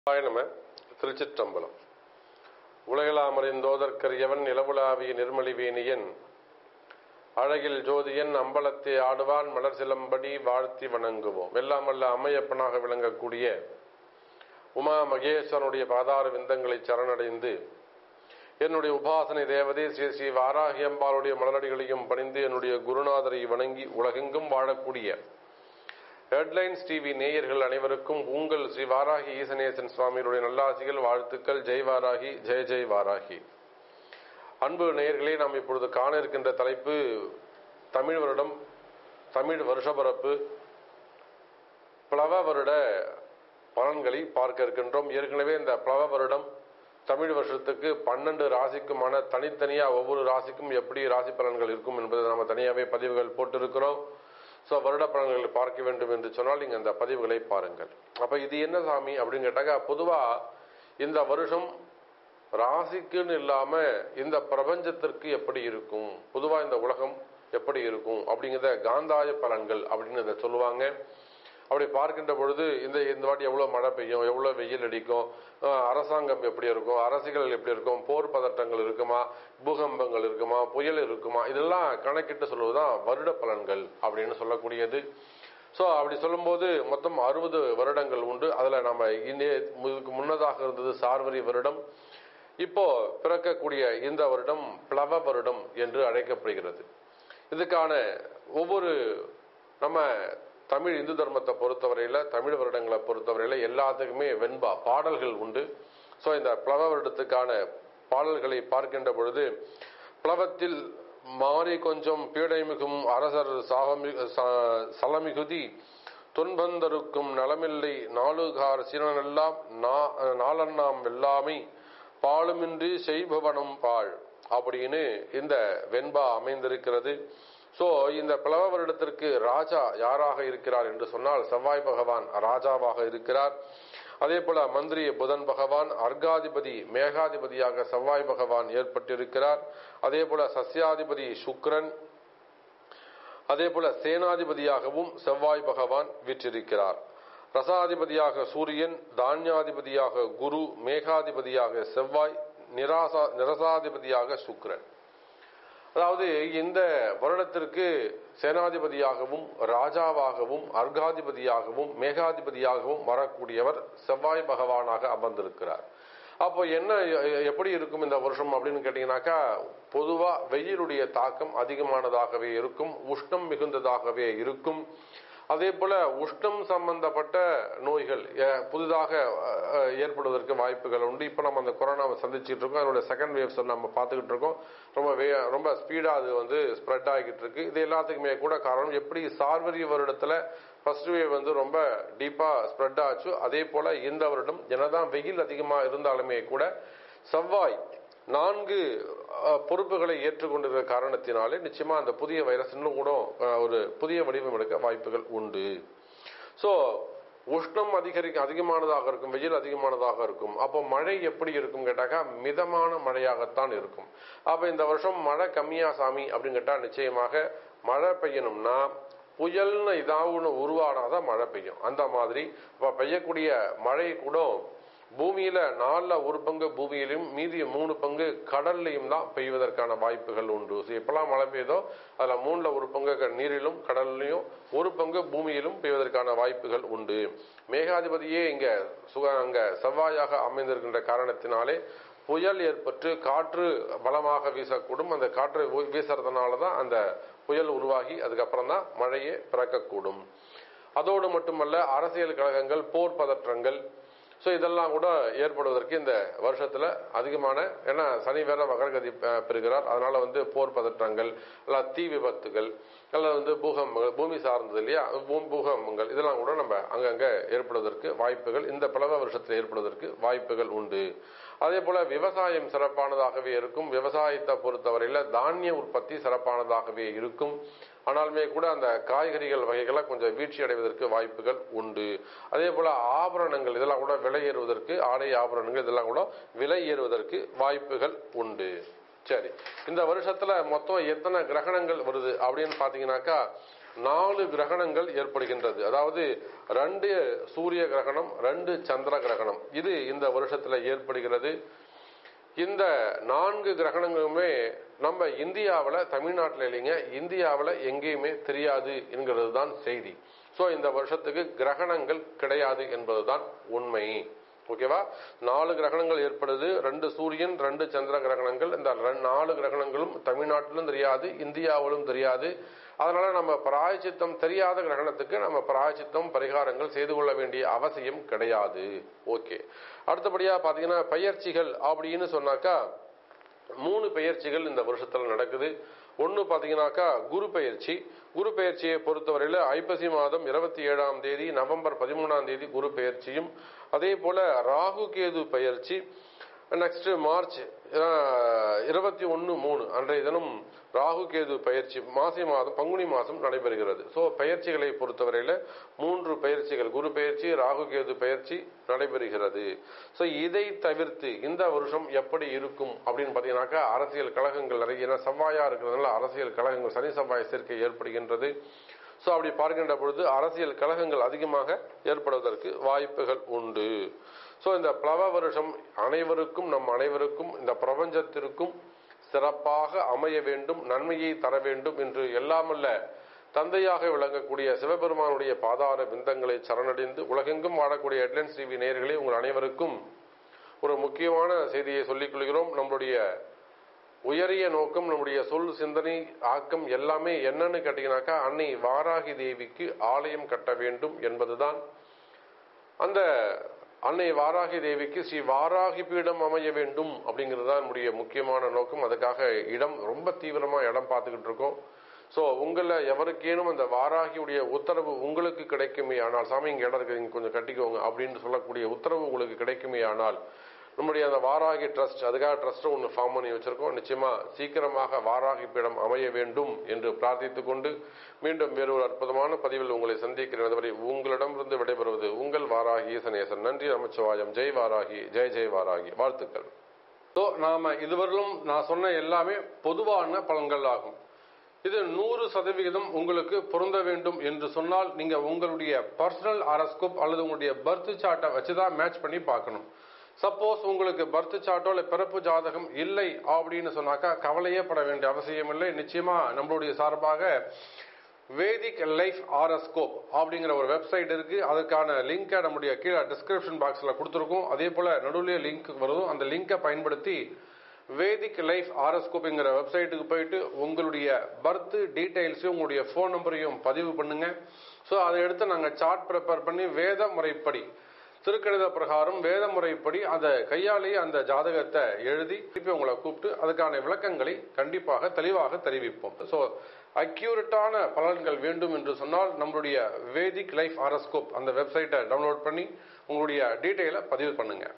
சிவாய நம திருச்சிற்றம்பலம் உலகளாமறிந்தோதற்கரியவன் நிலவுலாவிய நிர்மலிவேணியன் அழகில் ஜோதியன் அம்பலத்தை ஆடுவான் மலர் சிலம்படி வாழ்த்தி வணங்குவோம் வெல்லாமல்ல அம்மையப்பனாக விளங்கக்கூடிய உமா மகேஸ்வரனுடைய பாதார விந்தங்களை சரணடைந்து என்னுடைய உபாசனை தேவதை ஸ்ரீ ஸ்ரீ வாராகி அம்பாளுடைய மலரடிகளையும் பணிந்து என்னுடைய குருநாதரை வணங்கி உலகெங்கும் வாழக்கூடிய ஹெட்லைன்ஸ் டிவி நேயர்கள் அனைவருக்கும் உங்கள் ஸ்ரீ வாராகி ஈசனேசன் சுவாமியுடைய நல்லாசிகள் வாழ்த்துக்கள் ஜெய் வாராகி ஜெய ஜெய் வாராகி அன்பு நேயர்களே நாம் இப்பொழுது காண இருக்கின்ற தலைப்பு தமிழ் வருடம் தமிழ் வருஷபரப்பு பிளவ வருட பலன்களை பார்க்க இருக்கின்றோம் ஏற்கனவே இந்த பிளவ வருடம் தமிழ் வருஷத்துக்கு பன்னெண்டு ராசிக்குமான தனித்தனியா ஒவ்வொரு ராசிக்கும் எப்படி ராசி பலன்கள் இருக்கும் என்பதை நாம தனியாவே பதிவுகள் போட்டிருக்கிறோம் ஸோ வருட பலன்களை பார்க்க வேண்டும் என்று சொன்னால் நீங்க அந்த பதிவுகளை பாருங்கள் அப்ப இது என்ன சாமி அப்படின்னு கேட்டாக்க பொதுவா இந்த வருஷம் ராசிக்குன்னு இல்லாம இந்த பிரபஞ்சத்திற்கு எப்படி இருக்கும் பொதுவா இந்த உலகம் எப்படி இருக்கும் அப்படிங்கிறத காந்தாய பலன்கள் அப்படின்னு இதை சொல்லுவாங்க அப்படி பார்க்கின்ற பொழுது இந்த இந்த வாட்டி எவ்வளோ மழை பெய்யும் எவ்வளோ வெயில் அடிக்கும் அஹ் அரசாங்கம் எப்படி இருக்கும் அரசியல் எப்படி இருக்கும் போர் பதட்டங்கள் இருக்குமா பூகம்பங்கள் இருக்குமா புயல் இருக்குமா இதெல்லாம் கணக்கிட்டு சொல்வதுதான் வருட பலன்கள் அப்படின்னு சொல்லக்கூடியது ஸோ அப்படி சொல்லும்போது மொத்தம் அறுபது வருடங்கள் உண்டு அதில் நம்ம இன்னே இதுக்கு முன்னதாக இருந்தது சார்வரி வருடம் இப்போ பிறக்கக்கூடிய இந்த வருடம் பிளவ வருடம் என்று அழைக்கப்படுகிறது இதுக்கான ஒவ்வொரு நம்ம தமிழ் இந்து தர்மத்தை பொறுத்தவரையில தமிழ் வருடங்களை பொறுத்தவரையில எல்லாத்துக்குமே வெண்பா பாடல்கள் உண்டு ஸோ இந்த பிளவ வருடத்துக்கான பாடல்களை பார்க்கின்ற பொழுது பிளவத்தில் மாறி கொஞ்சம் பீடை மிகும் அரசர் சாகமி ச- சலமிகுதி துன்பந்தருக்கும் நலமில்லை நாளுகார் சீனனெல்லாம் நா- நாளண்ணாம் வெல்லாமை பாலுமின்றி செய்பவனும் பாழ் அப்படின்னு இந்த வெண்பா அமைந்திருக்கிறது சோ இந்த பிளவ வருடத்திற்கு ராஜா யாராக இருக்கிறார் என்று சொன்னால் செவ்வாய் பகவான் ராஜாவாக இருக்கிறார் அதே போல மந்திரி புதன் பகவான் அர்காதிபதி மேகாதிபதியாக செவ்வாய் பகவான் ஏற்பட்டிருக்கிறார் அதே போல சஸ்யாதிபதி சுக்கிரன் அதே போல சேனாதிபதியாகவும் செவ்வாய் பகவான் வீற்றிருக்கிறார் ரசாதிபதியாக சூரியன் தானியாதிபதியாக குரு மேகாதிபதியாக செவ்வாய் நிராசா நிரசாதிபதியாக சுக்கிரன் அதாவது இந்த வருடத்திற்கு சேனாதிபதியாகவும் ராஜாவாகவும் அர்காதிபதியாகவும் மேகாதிபதியாகவும் வரக்கூடியவர் செவ்வாய் பகவானாக அமர்ந்திருக்கிறார் அப்போ என்ன எ- எப்படி இருக்கும் இந்த வருஷம் அப்படின்னு கேட்டீங்கன்னாக்கா பொதுவா வெயிலுடைய தாக்கம் அதிகமானதாகவே இருக்கும் உஷ்ணம் மிகுந்ததாகவே இருக்கும் அதே போல உஷ்ணம் சம்பந்தப்பட்ட நோய்கள் அஹ், புதிதாக அஹ், அஹ், ஏற்படுவதற்கு வாய்ப்புகள் உண்டு இப்போ நம்ம அந்த கொரோனாவை சந்திச்சுட்டு இருக்கோம் அதனுடைய செகண்ட் வேவ்ஸ் நம்ம பார்த்துக்கிட்டு இருக்கோம் ரொம்ப வே ரொம்ப ஸ்பீடா அது வந்து ஸ்ப்ரெட் ஆகிட்டு இருக்கு இது எல்லாத்துக்குமே கூட காரணம் எப்படி சார்வரி வருடத்துல ஃபர்ஸ்ட் வேவ் வந்து ரொம்ப டீப்பா ஸ்ப்ரெட் ஆச்சு அதே போல இந்த வருடம் என்னதான் வெயில் அதிகமா இருந்தாலுமே கூட செவ்வாய் நான்கு அஹ், பொறுப்புகளை ஏற்றுக்கொண்டிருக்கிற காரணத்தினாலே நிச்சயமா அந்த புதிய வைரஸ் இன்னும் கூட அஹ், ஒரு புதிய வடிவம் எடுக்க வாய்ப்புகள் உண்டு சோ உஷ்ணம் அதிகரிக்க அதிகமானதாக இருக்கும் வெயில் அதிகமானதாக இருக்கும் அப்போ மழை எப்படி இருக்கும் கேட்டாக்கா மிதமான மழையாகத்தான் இருக்கும் அப்ப இந்த வருஷம் மழை கம்மியா சாமி அப்படின்னு கேட்டா நிச்சயமாக மழை பெய்யணும்னா புயல்னு ஏதாவது ஒன்று உருவானாதான் மழை பெய்யும் அந்த மாதிரி இப்ப பெய்யக்கூடிய மழை கூட பூமியில நாலுல ஒரு பங்கு பூமியிலும் மீதி மூணு பங்கு கடல்லையும் தான் பெய்வதற்கான வாய்ப்புகள் உண்டு So, எப்பெல்லாம் மழை பெய்யுதோ அதுல மூணுல ஒரு பங்கு க- நீரிலும் கடல்லையும் ஒரு பங்கு பூமியிலும் பெய்வதற்கான வாய்ப்புகள் உண்டு மேகாதிபதியே இங்க சுக அங்க செவ்வாயாக அமைந்திருக்கின்ற காரணத்தினாலே புயல் ஏற்பட்டு காற்று பலமாக வீசக்கூடும் அந்த காற்று வீ- வீசுறதுனால தான் அந்த புயல் உருவாகி அதுக்கப்புறம் தான் மழையே பிறக்கக்கூடும் அதோடு மட்டுமல்ல அரசியல் கழகங்கள் போர் பதற்றங்கள் ஸோ இதெல்லாம் கூட ஏற்படுவதற்கு இந்த வருஷத்துல அதிகமான ஏன்னா சனி வேற வகரகதி அஹ், பெறுகிறார் அதனால வந்து போர் பதற்றங்கள் அல்ல தீ விபத்துகள் அல்லது வந்து பூகம்பங்கள் பூமி சார்ந்தது இல்லையா பூ- பூகம்பங்கள் இதெல்லாம் கூட நம்ம அங்கங்க ஏற்படுவதற்கு வாய்ப்புகள் இந்த பிளவ வருஷத்தில் ஏற்படுவதற்கு வாய்ப்புகள் உண்டு அதே போல விவசாயம் சிறப்பானதாகவே இருக்கும் விவசாயத்தை பொறுத்தவரையில தானிய உற்பத்தி சிறப்பானதாகவே இருக்கும் ஆனாலுமே கூட அந்த காய்கறிகள் வகைகளை கொஞ்சம் வீழ்ச்சி அடைவதற்கு வாய்ப்புகள் உண்டு அதே போல ஆபரணங்கள் இதெல்லாம் கூட விலை ஏறுவதற்கு ஆடை ஆபரணங்கள் இதெல்லாம் கூட விலை ஏறுவதற்கு வாய்ப்புகள் உண்டு சரி இந்த வருஷத்துல மொத்தம் எத்தனை கிரகணங்கள் வருது அப்படின்னு பாத்தீங்கன்னாக்கா நாலு கிரகணங்கள் ஏற்படுகின்றது அதாவது ரெண்டு சூரிய கிரகணம் ரெண்டு சந்திர கிரகணம் இது இந்த வருஷத்துல ஏற்படுகிறது இந்த நான்கு கிரகணங்களுமே நம்ம இந்தியாவில் தமிழ்நாட்டில் இல்லைங்க இந்தியாவில் எங்கேயுமே தெரியாது என்கிறது தான் செய்தி ஸோ இந்த வருஷத்துக்கு கிரகணங்கள் கிடையாது என்பதுதான் உண்மை ஓகேவா நாலு கிரகணங்கள் ஏற்படுது ரெண்டு சூரியன் ரெண்டு சந்திர கிரகணங்கள் இந்த ரெ- நாலு கிரகணங்களும் தமிழ்நாட்டிலும் தெரியாது இந்தியாவிலும் தெரியாது அதனால நம்ம பிராயச்சித்தம் தெரியாத கிரகணத்துக்கு நம்ம பிராயச்சித்தம் பரிகாரங்கள் செய்து கொள்ள வேண்டிய அவசியம் கிடையாது ஓகே அடுத்தபடியா பாத்தீங்கன்னா பயிற்சிகள் அப்படின்னு சொன்னாக்கா மூணு பெயர்ச்சிகள் இந்த வருஷத்துல நடக்குது ஒன்று பார்த்தீங்கன்னாக்கா குரு பெயர்ச்சி குரு பெயர்ச்சியை பொறுத்தவரையில் ஐப்பசி மாதம் இருபத்தி ஏழாம் தேதி நவம்பர் பதிமூணாம் தேதி குரு பெயர்ச்சியும் அதே போல ராகு கேது பெயர்ச்சி நெக்ஸ்ட் மார்ச் இருபத்தி ஒன்று மூணு அன்றைய தினம் ராகு கேது பயிற்சி மாசி மாதம் பங்குனி மாதம் நடைபெறுகிறது ஸோ பயிற்சிகளை பொறுத்தவரையில் மூன்று பயிற்சிகள் குரு பயிற்சி ராகு கேது பயிற்சி நடைபெறுகிறது ஸோ இதை தவிர்த்து இந்த வருஷம் எப்படி இருக்கும் அப்படின்னு பார்த்தீங்கன்னாக்கா அரசியல் கழகங்கள் நிறைய ஏன்னா செவ்வாயா இருக்கிறதுனால அரசியல் கழகங்கள் சனி செவ்வாய் சேர்க்கை ஏற்படுகின்றது ஸோ அப்படி பார்க்கின்ற பொழுது அரசியல் கழகங்கள் அதிகமாக ஏற்படுவதற்கு வாய்ப்புகள் உண்டு ஸோ இந்த பிளவ வருஷம் அனைவருக்கும் நம் அனைவருக்கும் இந்த பிரபஞ்சத்திற்கும் சிறப்பாக அமைய வேண்டும் நன்மையை தர வேண்டும் என்று எல்லாமல்ல தந்தையாக விளங்கக்கூடிய சிவபெருமானுடைய பாதார விந்தங்களை சரணடைந்து உலகெங்கும் வாழக்கூடிய ஹெட்லைன்ஸ் டிவி நேயர்களே உங்கள் அனைவருக்கும் ஒரு முக்கியமான செய்தியை சொல்லிக் கொள்கிறோம் நம்மளுடைய உயரிய நோக்கம் நம்முடைய சொல் சிந்தனை ஆக்கம் எல்லாமே என்னன்னு கேட்டீங்கன்னாக்கா அன்னை வாராகி தேவிக்கு ஆலயம் கட்ட வேண்டும் என்பதுதான் அந்த அன்னை வாராகி தேவிக்கு ஸ்ரீ வாராகி பீடம் அமைய வேண்டும் அப்படிங்கிறது தான் நம்முடைய முக்கியமான நோக்கம் அதுக்காக இடம் ரொம்ப தீவிரமா இடம் பார்த்துக்கிட்டு இருக்கோம் ஸோ உங்களில் எவருக்கேனும் அந்த வாராகியுடைய உத்தரவு உங்களுக்கு கிடைக்குமே ஆனால் சாமி இங்கே இடம் இருக்குது இங்கே கொஞ்சம் கட்டிக்கோங்க அப்படின்னு சொல்லக்கூடிய உத்தரவு உங்களுக்கு கிடைக்குமே ஆனால் நம்முடைய அந்த வாராகி ட்ரஸ்ட் அதுக்காக ட்ரஸ்ட்டும் ஒன்று ஃபார்ம் பண்ணி வச்சிருக்கோம் நிச்சயமா சீக்கிரமாக வாராகி பீடம் அமைய வேண்டும் என்று பிரார்த்தித்துக் கொண்டு மீண்டும் வேறு ஒரு அற்புதமான பதிவில் உங்களை சந்திக்கிறேன் அதுவரை உங்களிடமிருந்து விடைபெறுவது உங்கள் வாராகி சனேசன் நன்றி நமச்சிவாயம் ஜெய் வாராகி ஜெய் ஜெய் வாராகி வாழ்த்துக்கள் ஸோ நாம இதுவரையிலும் நான் சொன்ன எல்லாமே பொதுவான பலன்கள் ஆகும் இது நூறு சதவிகிதம் உங்களுக்கு பொருந்த வேண்டும் என்று சொன்னால் நீங்க உங்களுடைய பர்சனல் அரஸ்கோப் அல்லது உங்களுடைய பர்த் சார்ட்டை வச்சுதான் மேட்ச் பண்ணி பார்க்கணும் சப்போஸ் உங்களுக்கு பர்த் சார்ட்டோ இல்லை பிறப்பு ஜாதகம் இல்லை அப்படின்னு சொன்னாக்கா கவலையே பட வேண்டிய அவசியம் இல்லை நிச்சயமா நம்மளுடைய சார்பாக வேதிக் லைஃப் ஆரஸ்கோப் அப்படிங்கிற ஒரு வெப்சைட் இருக்கு அதுக்கான லிங்கை நம்முடைய கீழே டிஸ்கிரிப்ஷன் பாக்ஸ்ல கொடுத்துருக்கோம் அதே போல நடுவுலயே லிங்க் வரும் அந்த லிங்கை பயன்படுத்தி வேதிக் லைஃப் ஆரஸ்கோப்ங்கிற வெப்சைட்டுக்கு போயிட்டு உங்களுடைய பர்த் டீடைல்ஸையும் உங்களுடைய ஃபோன் நம்பரையும் பதிவு பண்ணுங்க ஸோ அதை எடுத்து நாங்கள் சார்ட் ப்ரிப்பேர் பண்ணி வேத முறைப்படி திருக்கணித பிரகாரம் வேத முறைப்படி அதை கையாலேயே அந்த ஜாதகத்தை எழுதி திருப்பி உங்களை கூப்பிட்டு அதுக்கான விளக்கங்களை கண்டிப்பாக தெளிவாக தெரிவிப்போம் ஸோ அக்யூரட்டான பலன்கள் வேண்டும் என்று சொன்னால் நம்மளுடைய வேதிக் லைஃப் ஆரஸ்கோப் அந்த வெப்சைட்டை டவுன்லோட் பண்ணி உங்களுடைய டீட்டெயிலை பதிவு பண்ணுங்க